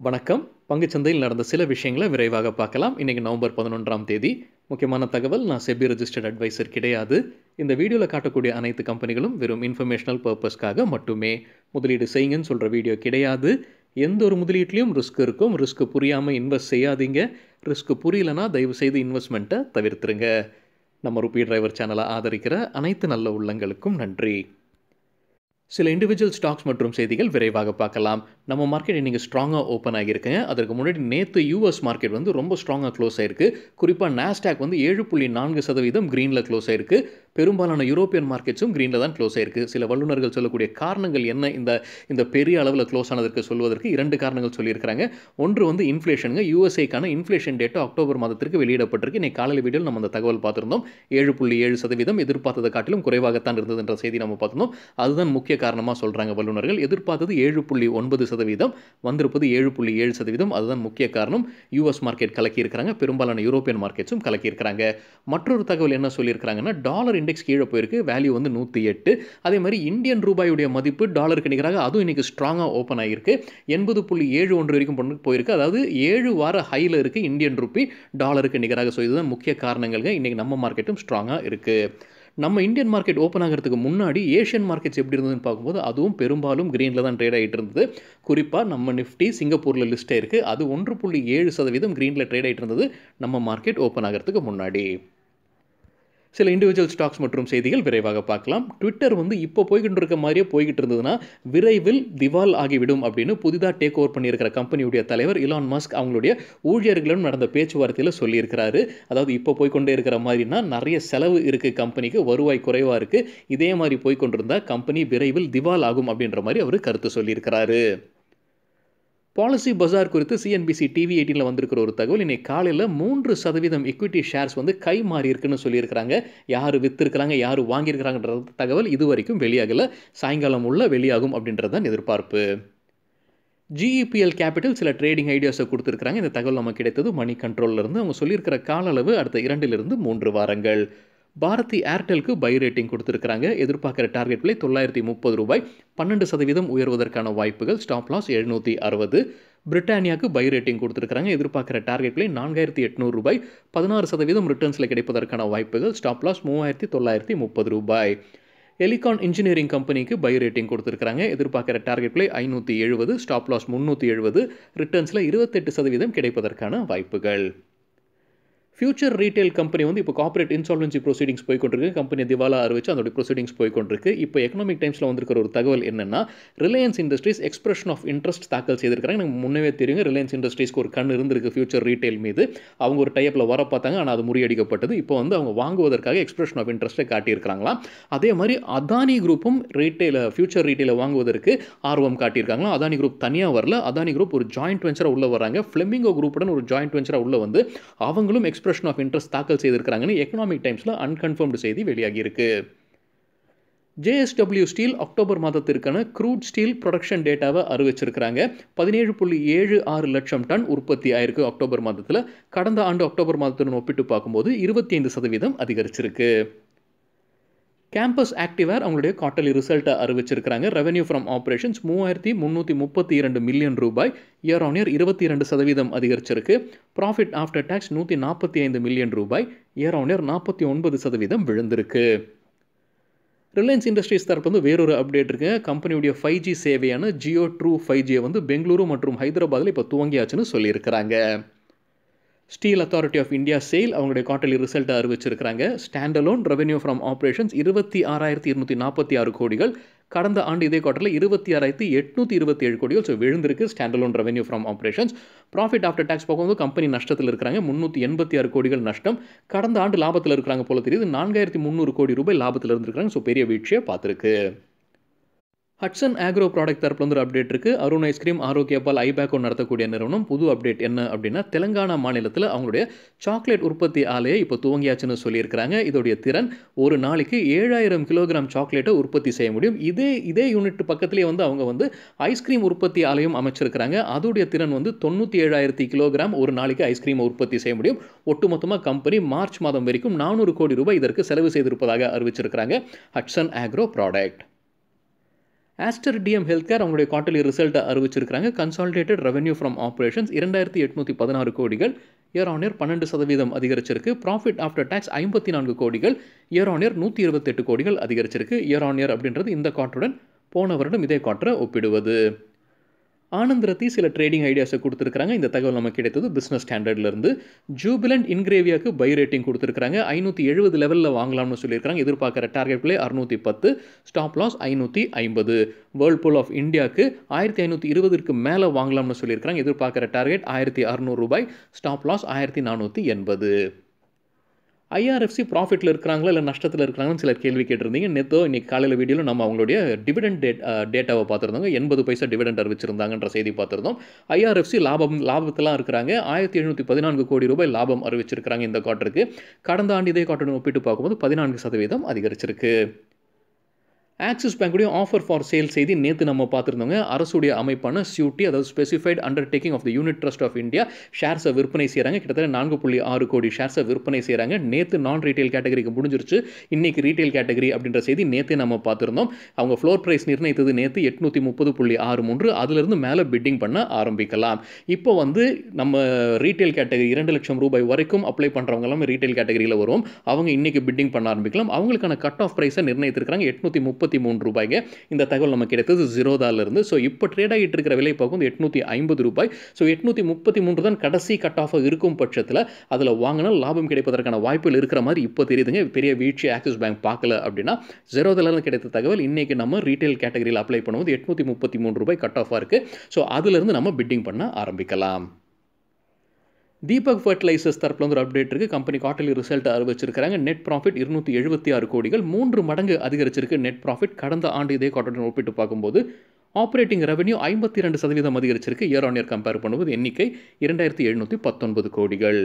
வணக்கம் பங்குச்சந்தையில் நடந்த சில விஷயங்களை விரைவாக பார்க்கலாம் இன்றைக்கி நவம்பர் பதினொன்றாம் தேதி முக்கியமான தகவல் நான் செபி ரெஜிஸ்டர்ட் அட்வைசர் கிடையாது இந்த வீடியோவில் காட்டக்கூடிய அனைத்து கம்பெனிகளும் வெறும் இன்ஃபர்மேஷனல் பர்பஸ்க்காக மட்டுமே முதலீடு செய்யுங்கன்னு சொல்கிற வீடியோ கிடையாது எந்த ஒரு முதலீட்லையும் ரிஸ்க் இருக்கும் ரிஸ்க் புரியாமல் இன்வெஸ்ட் செய்யாதீங்க ரிஸ்க் புரியலனா தயவு செய்து இன்வெஸ்ட்மெண்ட்டை தவிர்த்துருங்க நம்ம ருபி டிரைவர் சேனலை ஆதரிக்கிற அனைத்து நல்ல உள்ளங்களுக்கும் நன்றி சில இண்டிவிஜுவல் ஸ்டாக்ஸ் மற்றும் செய்திகள் விரைவாக பார்க்கலாம் நம்ம மார்க்கெட் இன்றைக்கி ஸ்ட்ராங்காக ஓப்பன் ஆகியிருக்குங்க அதற்கு முன்னாடி நேற்று யூஎஸ் மார்க்கெட் வந்து ரொம்ப ஸ்ட்ராங்காக க்ளோஸ் ஆயிருக்கு குறிப்பாக நாஸ்டாக் வந்து ஏழு புள்ளி நான்கு சதவீதம் க்ரீனில் க்ளோஸ் ஆயிருக்கு பெரும்பாலான யூரோப்பியன் மார்க்கெட்ஸும் க்ரீனில் தான் க்ளோஸ் ஆயிருக்கு சில வல்லுநர்கள் சொல்லக்கூடிய காரணங்கள் என்ன இந்த இந்த பெரிய அளவில் க்ளோஸ் ஆனதற்கு சொல்வதற்கு இரண்டு காரணங்கள் சொல்லியிருக்கிறாங்க ஒன்று வந்து இன்ஃப்ளேஷனுங்க யூஎஸ்ஏக்கான இன்ஃப்ளேஷன் டேட்டா அக்டோபர் மாதத்திற்கு வெளியிடப்பட்டிருக்கு இன்னைக்கு காலையில் வீடியோவில் நம்ம அந்த தகவல் பார்த்துருந்தோம் ஏழு புள்ளி ஏழு சதவீதம் எதிர்பார்த்ததை காட்டிலும் குறைவாகத்தான் இருந்ததுன்ற செய்தி நம்ம பார்த்துருந்தோம் அதுதான் முக்கிய காரணமாக சொல்கிறாங்க வல்லுநர்கள் எதிர்பார்த்தது ஏழு புள்ளி ஒன்பது சதவீதம் வந்திருப்பது ஏழு புள்ளி ஏழு சதவீதம் அதுதான் முக்கிய காரணம் யூஎஸ் மார்க்கெட் கலக்கியிருக்கிறாங்க பெரும்பாலான யூரோப்பியன் மார்க்கெட்ஸும் கலக்கியிருக்கிறாங்க மற்றொரு தகவல் என்ன சொல்லியிருக்கிறாங்கன்னா டாலர் இண்டெக்ஸ் கீழே போயிருக்கு வேல்யூ வந்து நூற்றி எட்டு அதே மாதிரி இந்தியன் ரூபாயுடைய மதிப்பு டாலருக்கு நிகராக அதுவும் இன்றைக்கி ஸ்ட்ராங்காக ஓப்பன் ஆகிருக்கு எண்பது புள்ளி ஏழு ஒன்று வரைக்கும் பொண்ணு போயிருக்கு அதாவது ஏழு வார ஹையில் இருக்குது இந்தியன் ருப்பி டாலருக்கு நிகராக ஸோ இதுதான் முக்கிய காரணங்கள்ங்க இன்றைக்கி நம்ம மார்க்கெட்டும் ஸ்ட்ராங்காக இருக்குது நம்ம இந்தியன் மார்க்கெட் ஓப்பன் ஆகிறதுக்கு முன்னாடி ஏஷியன் மார்க்கெட்ஸ் எப்படி இருந்ததுன்னு பார்க்கும்போது அதுவும் பெரும்பாலும் க்ரீனில் தான் ட்ரேட் ஆகிட்டு இருந்தது குறிப்பாக நம்ம நிஃப்டி சிங்கப்பூரில் லிஸ்ட் இருக்குது அது ஒன்று புள்ளி ஏழு சதவீதம் க்ரீனில் ட்ரேட் ஆகிட்டு இருந்தது நம்ம மார்க்கெட் ஓப்பன் ஆகிறதுக்கு முன்னாடி சில இண்டிவிஜுவல் ஸ்டாக்ஸ் மற்றும் செய்திகள் விரைவாக பார்க்கலாம் ட்விட்டர் வந்து இப்போ போய்கிட்டு இருக்க மாதிரியே போய்கிட்டு இருந்ததுன்னா விரைவில் திவால் ஆகிவிடும் அப்படின்னு புதிதாக டேக் ஓவர் பண்ணியிருக்கிற கம்பெனியுடைய தலைவர் இலான் மஸ்க் அவங்களுடைய ஊழியர்களுடன் நடந்த பேச்சுவார்த்தையில் சொல்லியிருக்கிறாரு அதாவது இப்போ போய்கொண்டே இருக்கிற மாதிரினா நிறைய செலவு இருக்குது கம்பெனிக்கு வருவாய் குறைவாக இருக்குது இதே மாதிரி போய்கொண்டிருந்தா கம்பெனி விரைவில் திவால் ஆகும் அப்படின்ற மாதிரி அவர் கருத்து சொல்லியிருக்கிறாரு பாலிசி பஜார் குறித்து சிஎன்பிசி டிவி எயிட்டீனில் வந்திருக்கிற ஒரு தகவல் இன்னைக்கு காலையில் மூன்று சதவீதம் எக்விட்டி ஷேர்ஸ் வந்து கை மாறி இருக்குன்னு சொல்லியிருக்கிறாங்க யார் விற்றுருக்கிறாங்க யார் வாங்கியிருக்கிறாங்கன்ற தகவல் இது வரைக்கும் வெளியாகலை சாயங்காலம் உள்ள வெளியாகும் அப்படின்றது தான் எதிர்பார்ப்பு ஜிஇபிஎல் கேபிட்டல் சில ட்ரேடிங் ஐடியாஸை கொடுத்துருக்காங்க இந்த தகவல் நமக்கு கிடைத்தது மணி கண்ட்ரோல்லேருந்து அவங்க சொல்லியிருக்கிற கால அளவு அடுத்த இரண்டிலிருந்து மூன்று வாரங்கள் பாரதி ஏர்டெலுக்கு பை ரேட்டிங் கொடுத்துருக்காங்க எதிர்பார்க்குற டார்கெட் விலை தொள்ளாயிரத்தி முப்பது ரூபாய் பன்னெண்டு சதவீதம் உயர்வதற்கான வாய்ப்புகள் ஸ்டாப் லாஸ் எழுநூற்றி அறுபது பிரிட்டானியாவுக்கு பை ரேட்டிங் கொடுத்துருக்காங்க எதிர்பார்க்குற டார்கெட் விலை நான்காயிரத்தி எட்நூறு ரூபாய் பதினாறு சதவீதம் ரிட்டர்ன்ஸில் கிடைப்பதற்கான வாய்ப்புகள் ஸ்டாப் லாஸ் மூவாயிரத்தி தொள்ளாயிரத்தி முப்பது ரூபாய் எலிகான் இன்ஜினியரிங் கம்பெனிக்கு பை ரேட்டிங் கொடுத்துருக்காங்க எதிர்பார்க்குற டார்கெட் விலை ஐநூற்றி எழுபது ஸ்டாப் லாஸ் முந்நூற்றி எழுபது ரிட்டர்ன்ஸில் இருபத்தெட்டு சதவீதம் கிடைப்பதற்கான வாய்ப்புகள் ஃபியூச்சர் ரீட்டைல் கம்பெனி வந்து இப்போ கார்பரேட் இன்சால்வன்சி ப்ரொசீடிங்ஸ் போய்கொண்டிருக்கு கம்பெனி திவாலா அறிவிச்சு அதோட ப்ரொசீடிங்ஸ் போய்கொண்டிருக்கு இப்போ எக்கனாமிக் டைம்ஸில் வந்திருக்கிற ஒரு தகவல் என்னன்னா Reliance Industries expression of interest தாக்கல் செய்திருக்காங்க எனக்கு முன்னவே தெரியுங்க ரிலையன்ஸ் இண்டஸ்ட்ரீஸ்க்கு ஒரு கண் இருந்திருக்கு ஃபியூச்சர் ரீட்டைல் மீது அவங்க ஒரு டைப்பில் வர பார்த்தாங்க ஆனால் அது முறியடிக்கப்பட்டது இப்போ வந்து அவங்க வாங்குவதற்காக எக்ஸ்பிரஷன் ஆஃப் இன்ட்ரெஸ்ட்டை காட்டியிருக்காங்களாம் அதே மாதிரி அதானி குரூப்பும் ரீட்டைல ஃபியூச்சர் ரீட்டைலை வாங்குவதற்கு ஆர்வம் காட்டியிருக்காங்களா அதானி குரூப் தனியாக வரல அதானி குரூப் ஒரு ஜாயிண்ட் வெஞ்சராக உள்ள வராங்க ஃப்ளெமிங்கோ குரூப்புடன் ஒரு ஜாயிண்ட் வெஞ்சராக உள்ள வந்து அவங்களும் எக்ஸ்பிரஷன் ஆஃப் இன்ட்ரெஸ்ட் தாக்கல் செய்திருக்கிறாங்கன்னு எக்கனாமிக் டைம்ஸில் அன்கன்ஃபர்ம்டு செய்தி வெளியாகி இருக்கு ஜேஎஸ்டபிள்யூ ஸ்டீல் அக்டோபர் மாதத்திற்கான க்ரூட் ஸ்டீல் ப்ரொடக்ஷன் டேட்டாவை அறிவிச்சிருக்கிறாங்க பதினேழு புள்ளி ஏழு ஆறு லட்சம் டன் உற்பத்தி ஆயிருக்கு அக்டோபர் மாதத்தில் கடந்த ஆண்டு அக்டோபர் மாதத்துடன் ஒப்பிட்டு பார்க்கும்போது இருபத்தி ஐந்து சதவீதம் அதிகரிச்சிருக்கு கேம்பஸ் ஆக்டிவேர் அவங்களுடைய குவார்டர்லி ரிசல்ட்டை அறிவிச்சிருக்கிறாங்க ரெவன்யூ ஃப்ரம் ஆப்ரேஷன்ஸ் மூவாயிரத்தி முந்நூற்றி முப்பத்தி இரண்டு மில்லியன் ரூபாய் இயர் ஆன் இயர் இருபத்தி இரண்டு சதவீதம் அதிகரிச்சிருக்கு ப்ராஃபிட் ஆஃப்டர் டேக்ஸ் நூற்றி நாற்பத்தி ஐந்து மில்லியன் ரூபாய் இயர் ஆன் இயர் நாற்பத்தி ஒன்பது சதவீதம் விழுந்திருக்கு ரிலையன்ஸ் இண்டஸ்ட்ரீஸ் தரப்பு வந்து வேறொரு அப்டேட் இருக்கு கம்பெனியுடைய ஃபைவ் ஜி சேவையான ஜியோ ட்ரூ ஃபைவ் ஜியை வந்து பெங்களூரு மற்றும் ஹைதராபாத்தில் இப்போ துவங்கியாச்சுன்னு சொல்லியிருக்கிறாங்க steel authority of India SAIL அவங்களுடைய குவார்டர்லி ரிசல்ட்டை அறிவிச்சிருக்கிறாங்க ஸ்டாண்டலோன் ரெவன்யூ ஃப்ரம் ஆப்ரேஷன்ஸ் இருபத்தி ஆறாயிரத்தி இருநூற்றி நாற்பத்தி ஆறு கோடிகள் கடந்த ஆண்டு இதே குவார்ட்டரில் இருபத்தி ஆறாயிரத்தி எட்நூற்றி இருபத்தி ஏழு கோடிகள் ஸோ விழுந்திருக்கு standalone revenue from operations profit after tax பார்க்கும்போது கம்பெனி நஷ்டத்தில் இருக்கிறாங்க முந்நூற்றி எண்பத்தி ஆறு கோடிகள் நஷ்டம் கடந்த ஆண்டு லாபத்தில் இருக்கிறாங்க போல தெரியுது நான்காயிரத்தி முந்நூறு கோடி ரூபாய் லாபத்தில் இருந்திருக்காங்க ஸோ பெரிய வீழ்ச்சியை பார்த்துருக்கு ஹட்சன் ஆக்ரோ ப்ராடக்ட் தரப்புல வந்து ஒரு அப்டேட் இருக்குது அருண் ஐஸ்கிரீம் ஆரோக்கியபால் ஐபேக்கோ நடத்தக்கூடிய நிறுவனம் புது அப்டேட் என்ன அப்படின்னா தெலங்கானா மாநிலத்தில் அவங்களுடைய சாக்லேட் உற்பத்தி ஆலையை இப்போ துவங்கியாச்சுன்னு சொல்லியிருக்கிறாங்க இதோடைய திறன் ஒரு நாளைக்கு ஏழாயிரம் கிலோகிராம் சாக்லேட்டை உற்பத்தி செய்ய முடியும் இதே இதே யூனிட் பக்கத்துலேயே வந்து அவங்க வந்து ஐஸ்கிரீம் உற்பத்தி ஆலையும் அமைச்சிருக்கிறாங்க அதோடைய திறன் வந்து தொண்ணூற்றி ஏழாயிரத்தி கிலோகிராம் ஒரு நாளைக்கு ஐஸ்கிரீம் உற்பத்தி செய்ய முடியும் ஒட்டுமொத்தமாக கம்பெனி மார்ச் மாதம் வரைக்கும் நானூறு கோடி ரூபாய் இதற்கு செலவு செய்திருப்பதாக அறிவிச்சிருக்கிறாங்க Hatsun agro product Aster DM health care அவங்களுடைய குவார்டர்லி ரிசல்ட்டை அறிவிச்சிருக்காங்க கன்சாலிடேட்டட் ரெவன்யூ ஃப்ரம் ஆப்ரேஷன்ஸ் இரண்டாயிரத்தி எட்நூற்றி பதினாறு கோடிகள் இயர் ஆன் இயர் பன்னெண்டு சதவீதம் அதிகரிச்சிருக்கு ப்ராஃபிட் ஆஃப்டர் டேக்ஸ் ஐம்பத்தி நான்கு கோடிகள் இயர் ஆன் இயர் நூற்றி இருபத்தெட்டு கோடிகள் அதிகரிச்சிருக்கு இயர் ஆன் இயர் அப்படின்றது இந்த குவார்ட்டருடன் போன வருடம் இதே குவார்ட்டரை ஒப்பிடுவது ஆனந்த் ரத்தி சில ட்ரேடிங் ஐடியாஸை கொடுத்துருக்காங்க இந்த தகவல் நமக்கு கிடைத்தது பிஸ்னஸ் ஸ்டாண்டர்ட்லேருந்து ஜூபிலண்ட் இன்கிரேவியாக்கு பை ரேட்டிங் கொடுத்துருக்காங்க ஐநூற்றி எழுபது லெவலில் வாங்கலாம்னு சொல்லியிருக்காங்க எதிர்பார்க்குற டார்கெட் பிளே அறுநூற்றி பத்து ஸ்டாப் லாஸ் ஐநூற்றி ஐம்பது வேர்ல்பூல் ஆஃப் இந்தியாவுக்கு ஆயிரத்தி ஐநூற்றி இருபதுக்கு மேலே வாங்கலாம்னு சொல்லியிருக்காங்க எதிர்பார்க்குற டார்கெட் ஆயிரத்தி அறநூறு ரூபாய் ஸ்டாப் லாஸ் ஆயிரத்தி நானூற்றி எண்பது ஐஆர்எஃப்சி ப்ராஃபிட்டில் இருக்கிறாங்களா இல்லை நஷ்டத்தில் இருக்கிறாங்கன்னு சிலர் கேள்வி கேட்டிருந்தீங்க நேற்றோ இன்றைக்கி காலையில் வீடியோவில் நம்ம அவங்களுடைய டிவிடெண்ட் டேட் டேட்டாவை பார்த்துருந்தோங்க எண்பது பைசா டிவிடெண்ட் அறிவிச்சிருந்தாங்கன்ற செய்தி பார்த்துருந்தோம் ஐஆர்எஃப்சி லாபம் லாபத்தெல்லாம் இருக்கிறாங்க ஆயிரத்தி எழுநூற்றி பதினான்கு கோடி ரூபாய் லாபம் அறிவிச்சிருக்கிறாங்க இந்த குவார்ட்டருக்கு கடந்த ஆண்டு இதே குவார்ட்டருடன் ஒப்பிட்டு பார்க்கும்போது பதினான்கு சதவீதம் அதிகரிச்சிருக்கு ஆக்சிஸ் பேங்குடைய ஆஃபர் ஃபார் சேல் செய்தி நேற்று நம்ம பார்த்துருந்தோங்க அரசுடைய அமைப்பான சியூட்டி அதாவது specified undertaking of the unit trust of India ஷேர்ஸை விற்பனை செய்கிறாங்க கிட்டத்தட்ட நான்கு புள்ளி ஆறு கோடி ஷேர்ஸை விற்பனை செய்கிறாங்க நேற்று நான் ரீட்டைல் கேட்டகரிக்கு முடிஞ்சிருச்சு இன்னைக்கு ரீட்டைல் கேட்டகரி அப்படின்ற செய்தி நேற்றே நம்ம பார்த்துருந்தோம் அவங்க ஃப்ளோர் ப்ரைஸ் நிர்ணயித்தது நேற்று எட்நூற்றி முப்பது புள்ளி ஆறு மூன்று அதிலிருந்து மேலே பிட்டிங் பண்ண ஆரம்பிக்கலாம் இப்போ வந்து நம்ம ரீட்டைல் கேட்டகரி இரண்டு லட்சம் ரூபாய் வரைக்கும் அப்ளை பண்ணுறவங்க எல்லாமே ரீட்டைல் கேட்டகரியில் வரும் அவங்க இன்னைக்கு பிட்டிங் பண்ண ஆரம்பிக்கலாம் அவங்களுக்கான கட் ஆஃப் ப்ரைஸை நிர்ணயித்திருக்காங்க எட்நூற்றி முப்பத்தி மூணு ரூபாய்க்கு இந்த தகவல் நமக்கு கிடைத்தது ஜீரோதாலேருந்து ஸோ இப்போ ட்ரேட் ஆகிட்டு இருக்கிற விலை பார்க்கும் எட்நூற்றி ஐம்பது ரூபாய் ஸோ எட்நூற்றி முப்பத்தி மூன்று தான் கடைசி கட் ஆஃபாக இருக்கும் பட்சத்தில் அதில் வாங்கினா லாபம் கிடைப்பதற்கான வாய்ப்புகள் இருக்கிற மாதிரி இப்போ தெரியுதுங்க பெரிய வீழ்ச்சி ஆக்சிஸ் பேங்க் பார்க்கல அப்படின்னா ஜீரோதாலேருந்து கிடைத்த தகவல் இன்னைக்கு நம்ம ரீட்டைல் கேட்டகரியில் அப்ளை பண்ணும்போது எட்நூற்றி முப்பத்தி மூணு ரூபாய் கட் ஆஃபாக இருக்குது ஸோ அதுலேருந்து நம்ம பிட்டிங் பண்ண ஆரம்பிக்கலாம் தீபக் ஃபர்டிலைசர்ஸ் தரப்பில் வந்து ஒரு அப்டேட் இருக்குது கம்பெனி குவார்டர்லி ரிசல்ட் அறிவிச்சிருக்காங்க நெட் ப்ராஃபிட் இருநூற்றி எழுபத்தி ஆறு கோடிகள் மூன்று மடங்கு அதிகரிச்சிருக்கு நெட் ப்ராஃபிட் கடந்த ஆண்டு இதே குவார்டருடன் ஒப்பிட்டு பார்க்கும்போது ஆப்ரேட்டிங் ரெவன்யூ ஐம்பத்தி ரெண்டு சதவீதம் அதிகரிச்சிருக்கு இயர் ஆன் இயர் கம்பேர் பண்ணும்போது எண்ணிக்கை இரண்டாயிரத்தி எழுநூற்றி பத்தொன்பது கோடிகள்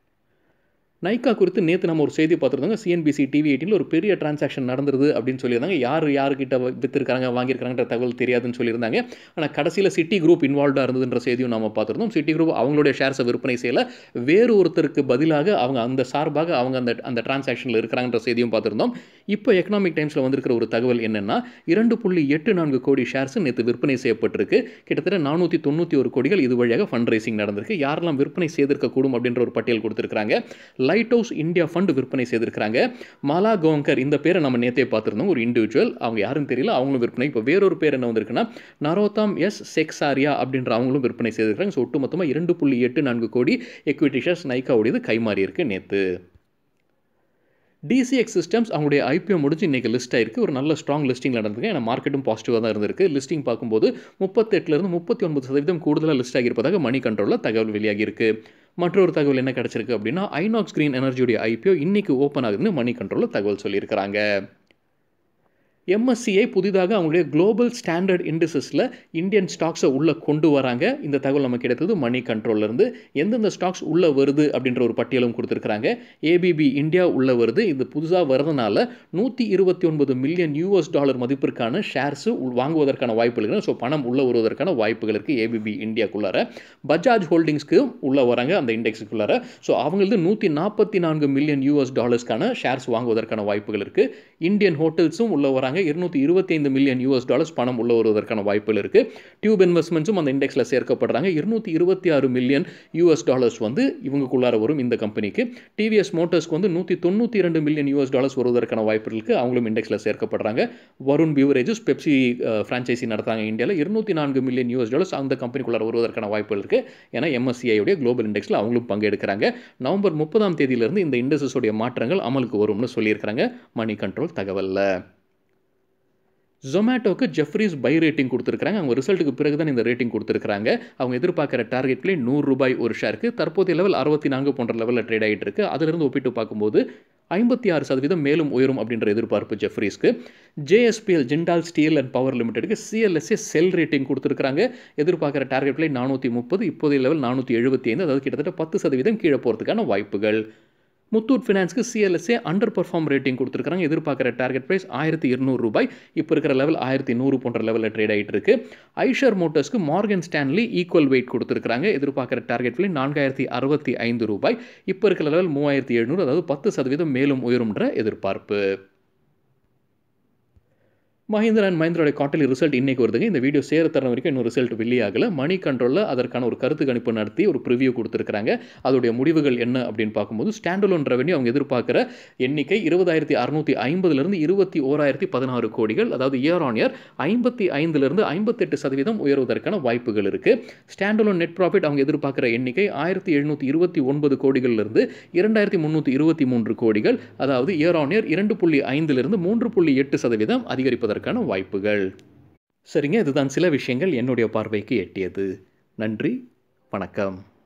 நைக்கா குறித்து நேற்று நம்ம ஒரு செய்தி பார்த்துருந்தோங்க சிஎன்பிசி டிவி எயிட்டில் ஒரு பெரிய டிரான்சாக்ஷன் நடந்துருது அப்படின்னு சொல்லியிருந்தாங்க யார் யாருக்கிட்ட விற்றுருக்காங்க வாங்கியிருக்காங்கன்ற தகவல் தெரியாதுன்னு சொல்லியிருந்தாங்க ஆனால் கடைசியில் சிட்டி குரூப் இன்வால்வ்டாக இருந்ததுன்ற செய்தியும் நம்ம பார்த்துருந்தோம் சிட்டி குரூப் அவங்களுடைய ஷேர்ஸை விற்பனை செய்யல வேறு ஒருத்தருக்கு பதிலாக அவங்க அந்த சார்பாக அவங்க அந்த அந்த டிரான்சாக்ஷனில் இருக்கிறாங்கன்ற செய்தியும் பார்த்துருந்தோம் இப்போ எக்கனாமிக் டைம்ஸில் வந்திருக்கிற ஒரு தகவல் என்னென்னா இரண்டு புள்ளி எட்டு நான்கு கோடி ஷேர்ஸ் நேற்று விற்பனை செய்யப்பட்டிருக்கு கிட்டத்தட்ட நானூற்றி தொண்ணூற்றி ஒரு கோடிகள் இது வழியாக ஃபண்ட் ரைசிங் நடந்திருக்கு யாரெல்லாம் விற்பனை செய்திருக்கக்கூடும் அப்படின்ற ஒரு பட்டியல் கொடுத்துருக்காங்க லைட் ஹவுஸ் இந்தியா ஃபண்ட் விற்பனை செய்திருக்கிறாங்க மாலா கோங்கர் இந்த பேரை நம்ம நேற்றே பார்த்துருந்தோம் ஒரு இண்டிவிஜுவல் அவங்க யாரும் தெரியல அவங்களும் விற்பனை இப்போ வேறொரு பேர் என்ன வந்திருக்குன்னா நரோத்தாம் எஸ் செக்ஸாரியா அப்படின்ற அவங்களும் விற்பனை செய்திருக்கிறாங்க ஸோ ஒட்டு மொத்தமாக இரண்டு புள்ளி எட்டு நான்கு கோடி எக்விட்டி ஷேர்ஸ் நைக்காவுடையது கைமாறி இருக்கு நேற்று டிசிஎக்ஸ் சிஸ்டம்ஸ் அவங்களுடைய ஐபிஓ முடிஞ்சு இன்றைக்கி லிஸ்ட் ஆயிருக்கு ஒரு நல்ல ஸ்ட்ராங் லிஸ்டிங் நடந்திருக்கு ஏன்னா மார்க்கெட்டும் பாசிட்டிவாக தான் இருந்திருக்கு லிஸ்டிங் பார்க்கும்போது முப்பத்தெட்டுலேருந்து முப்பத்தி ஒன்பது சதவீதம் கூடுதலாக லிஸ்ட் ஆகியிருப்பதாக மணி கண்ட்ரோலில் தகவல் வெளியாகியிருக்கு மற்றொரு தகவல் என்ன கிடச்சிருக்கு அப்படின்னா ஐநாக்ஸ் கிரீன் எனர்ஜியுடைய ஐபிஓ இன்னைக்கு ஓப்பன் ஆகுதுன்னு மணி கண்ட்ரோலில் தகவல் சொல்லியிருக்கிறாங்க எம்எஸ்சிஐ புதிதாக அவங்களுடைய குளோபல் ஸ்டாண்டர்ட் இண்டஸ்ஸில் இந்தியன் ஸ்டாக்ஸை உள்ளே கொண்டு வராங்க இந்த தகவல் நமக்கு கிடைத்தது மணி கண்ட்ரோல்லேருந்து எந்தெந்த ஸ்டாக்ஸ் உள்ளே வருது அப்படின்ற ஒரு பட்டியலும் கொடுத்துருக்காங்க ஏபிபி இந்தியா உள்ளே வருது இது புதுசாக வரதுனால நூற்றி இருபத்தி ஒன்பது மில்லியன் யூஎஸ் டாலர் மதிப்பிற்கான ஷேர்ஸு வாங்குவதற்கான வாய்ப்புகள் இருக்குது ஸோ பணம் உள்ளே வருவதற்கான வாய்ப்புகள் இருக்குது ஏபிபி இந்தியாக்குள்ளார பஜாஜ் ஹோல்டிங்ஸ்க்கு உள்ளே வராங்க அந்த இண்டெக்ஸுக்குள்ளார ஸோ அவங்களது நூற்றி நாற்பத்தி நான்கு மில்லியன் யூஎஸ் டாலர்ஸ்க்கான ஷேர்ஸ் வாங்குவதற்கான வாய்ப்புகள் இருக்குது இந்தியன் ஹோட்டல்ஸும் உள்ளே வராங்க பண்ணுறாங்க இருநூற்றி இருபத்தி ஐந்து மில்லியன் யூஎஸ் டாலர்ஸ் பணம் உள்ள வருவதற்கான வாய்ப்புகள் இருக்குது டியூப் இன்வெஸ்ட்மெண்ட்ஸும் அந்த இண்டெக்ஸில் சேர்க்கப்படுறாங்க இருநூற்றி இருபத்தி ஆறு மில்லியன் யூஎஸ் டாலர்ஸ் வந்து இவங்களுக்குள்ளார வரும் இந்த கம்பெனிக்கு டிவிஎஸ் மோட்டர்ஸ்க்கு வந்து நூற்றி தொண்ணூற்றி ரெண்டு மில்லியன் யூஎஸ் டாலர்ஸ் வருவதற்கான வாய்ப்புகள் இருக்குது அவங்களும் இண்டெக்ஸில் சேர்க்கப்படுறாங்க வருண் பியூரேஜஸ் பெப்சி ஃப்ரான்ச்சைசி நடத்துகிறாங்க இந்தியாவில் இருநூற்றி நான்கு மில்லியன் யூஎஸ் டாலர்ஸ் அந்த கம்பெனிக்குள்ளார வருவதற்கான வாய்ப்புகள் இருக்குது ஏன்னா எம்எஸ்சிஐடைய குளோபல் இண்டெக்ஸில் அவங்களும் பங்கெடுக்கிறாங்க நவம்பர் முப்பதாம் தேதியிலிருந்து இந்த இண்டஸ்ட்ரிஸோடைய மாற்றங்கள் அமலுக்கு வரும்னு சொல்லியிருக்கிறாங்க மணி கண்ட்ரோல் தகவலில் ஜொமேட்டோக்கு ஜெஃப்ரிஸ் பை ரேட்டிங் கொடுத்துருக்காங்க அவங்க ரிசல்ட்டுக்கு பிறகு தான் இந்த ரேட்டிங் கொடுத்துருக்காங்க அவங்க எதிர்பார்க்குற டார்கெட்லேயே நூறு ரூபாய் ஒரு ஷேருக்கு தற்போதைய லெவல் அறுபத்தி நான்கு போன்ற லெவலில் ட்ரேட் ஆகிட்டு இருக்கு அதிலிருந்து ஒப்பிட்டு பார்க்கும்போது ஐம்பத்தி ஆறு சதவீதம் மேலும் உயரும் அப்படின்ற எதிர்பார்ப்பு ஜெஃப்ரிஸ்க்கு JSPL Jindal steel and power லிமிடெடுக்கு சிஎல்எஸ்ஏ செல் ரேட்டிங் கொடுத்துருக்காங்க எதிர்பார்க்குற டார்கெட்லேயே நானூற்றி முப்பது இப்போதைய லெவல் நானூற்றி எழுபத்தி ஐந்து அதாவது கிட்டத்தட்ட பத்து சதவீதம் கீழே போகிறதுக்கான வாய்ப்புகள் முத்தூட் ஃபினான்ஸ்க்கு சிஎல்எஸ்ஏ அண்டர் பர்ஃபார்ம் ரேட்டிங் கொடுத்துருக்காங்க எதிர்பார்க்குற டார்கெட் ப்ரைஸ் ஆயிரத்தி இருநூறு ரூபாய் இப்போ இருக்கிற லெவல் ஆயிரத்தி நூறு போன்ற லெவலில் ட்ரேட் ஆகிட்டு இருக்கு ஐஷர் மோட்டர்ஸ்க்கு மார்கன் ஸ்டான்லி ஈக்குவல் வெயிட் கொடுத்துருக்காங்க எதிர்பார்க்குற டார்கெட் விலை நான்காயிரத்தி அறுபத்தி ஐந்து ரூபாய் இப்போ இருக்கிற லெவல் மூவாயிரத்தி எழுநூறு அதாவது பத்து சதவீதம் மேலும் உயரும்ன்ற எதிர்பார்ப்பு மஹிந்திரா அண்ட் மஹிந்திரோட குவார்டர்லி ரிசல்ட் இன்னைக்கு வருதுங்க இந்த வீடியோ சேர தர வரைக்கும் இன்னும் ரிசல்ட் வெளியாகல மணி கண்ட்ரோலில் அதற்கான ஒரு கருத்து கணிப்பு நடத்தி ஒரு ப்ரிவியூ கொடுத்துருக்காங்க அதோடைய முடிவுகள் என்ன அப்படின்னு பார்க்கும்போது ஸ்டாண்டலோன் ரெவன்யூ அவங்க எதிர்பார்க்குற எண்ணிக்கை இருபதாயிரத்தி அறுநூத்தி ஐம்பதுலேருந்து இருபத்தி ஓராயிரத்தி பதினாறு கோடிகள் அதாவது இயர் ஆன் இயர் ஐம்பத்தி ஐந்துலேருந்து ஐம்பத்தெட்டு சதவீதம் உயர்வதற்கான வாய்ப்புகள் இருக்குது ஸ்டாண்டலோன் நெட் ப்ராஃபிட் அவங்க எதிர்பார்க்குற எண்ணிக்கை ஆயிரத்தி எழுநூற்றி இருபத்தி ஒன்பது கோடிகள்லேருந்து இரண்டாயிரத்தி முந்நூற்றி இருபத்தி மூன்று கோடிகள் அதாவது இயர் ஆன் இயர் இரண்டு புள்ளி ஐந்திலிருந்து மூன்று புள்ளி எட்டு சதவீதம் அதிகரிப்பதற்கான வாய்ப்புகள் சரிங்க இதுதான் சில விஷயங்கள் என்னுடைய பார்வைக்கு எட்டியது நன்றி வணக்கம்